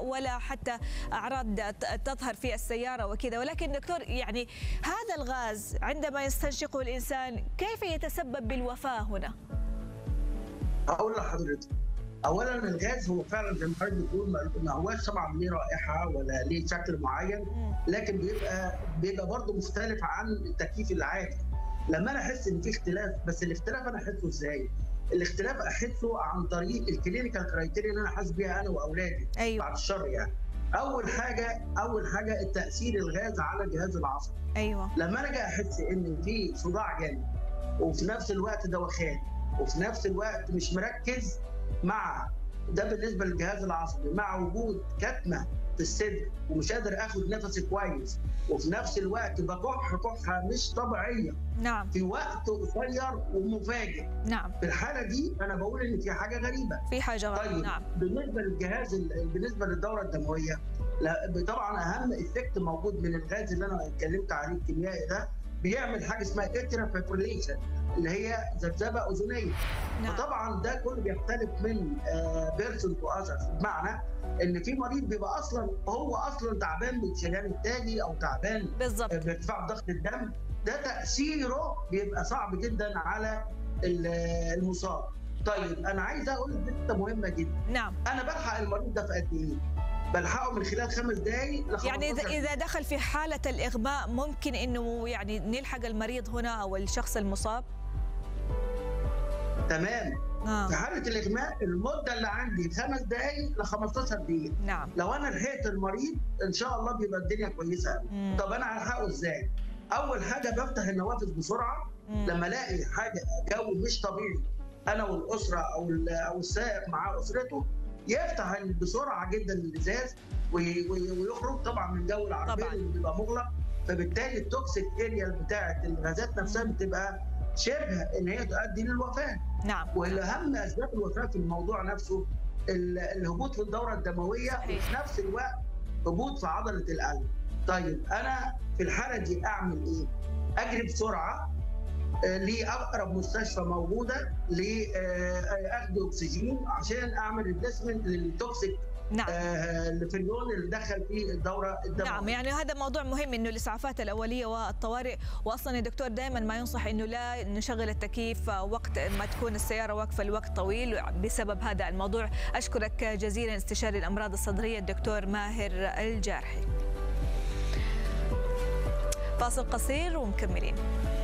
ولا حتى اعراض تظهر في السياره وكذا ولكن دكتور يعني هذا الغاز عندما يستنشقه الانسان كيف يتسبب بالوفاه هنا؟ اقول لحضرتك اولا الغاز هو فعلا زي ما حضرتك بتقول ما هواش طبعا ليه رائحه ولا ليه شكل معين لكن بيبقى بيبقى برضه مختلف عن التكييف العادي لما انا احس ان في اختلاف بس الاختلاف انا احسه ازاي؟ الاختلاف احسه عن طريق الكلينيكال كرايتيريا اللي انا حاسس بيها انا واولادي أيوة. بعد الشر يعني اول حاجه اول حاجه التاثير الغاز على الجهاز العصبي ايوه لما انا اجي احس ان في صداع جامد وفي نفس الوقت دوخان وفي نفس الوقت مش مركز مع ده بالنسبه للجهاز العصبي مع وجود كتمه في الصدر ومش قادر اخد نفسي كويس وفي نفس الوقت بكح كحه مش طبيعيه نعم في وقت قصير ومفاجئ نعم في الحاله دي انا بقول ان في حاجه غريبه في حاجه غلط طيب نعم بالنسبه للجهاز ال- بالنسبه للدوره الدمويه لا طبعا اهم افكت موجود من الغاز اللي انا اتكلمت عليه الكيميائي ده بيعمل حاجه اسمها اترا فيبريليشن اللي هي ذبذبه اذنيه نعم وطبعا ده كله بيختلف من بيرسون تو اذر بمعنى ان في مريض بيبقى اصلا هو اصلا تعبان من شلال التاجي او تعبان بالضبط بارتفاع ضغط الدم ده تاثيره بيبقى صعب جدا على ال- المصاب طيب انا عايز اقول لك نقطه مهمه جدا نعم انا بلحق المريض ده في قد ايه؟ بلحقه من خلال خمس دقائق ل يعني اذا 15 اذا دخل في حاله الاغماء ممكن انه يعني نلحق المريض هنا او الشخص المصاب تمام آه. في حاله الاغماء المده اللي عندي خمس دقائق ل 15 دقيقه نعم لو انا لحقت المريض ان شاء الله بيبقى الدنيا كويسه قوي مم. طب انا هلحقه ازاي؟ اول حاجه بفتح النوافذ بسرعه مم. لما الاقي حاجه جو مش طبيعي انا والاسره او ال- او السائق مع اسرته يفتح بسرعه جدا الازاز وي- وي- ويخرج طبعا من جو العربيه طبعاً. اللي بيبقى مغلق فبالتالي التوكسيك اريا بتاعه الغازات نفسها بتبقى شبه ان هي تؤدي للوفاه نعم والاهم اسباب الوفاه في الموضوع نفسه ال- الهبوط في الدوره الدمويه صحيح. وفي نفس الوقت هبوط في عضله القلب. طيب انا في الحاله دي اعمل ايه؟ اجري بسرعه آه، لاقرب مستشفى موجوده لاخذ اكسجين عشان اعمل ريبليسمنت للتوكسيك نعم آه، الفريون اللي دخل في الدوره الدمويه. نعم يعني هذا موضوع مهم انه الاسعافات الاوليه والطوارئ واصلا يا دكتور دائما ما ينصح انه لا نشغل التكييف وقت ما تكون السياره واقفه الوقت طويل بسبب هذا الموضوع اشكرك جزيلا استشاري الامراض الصدريه الدكتور ماهر الجارحي فاصل قصير ومكملين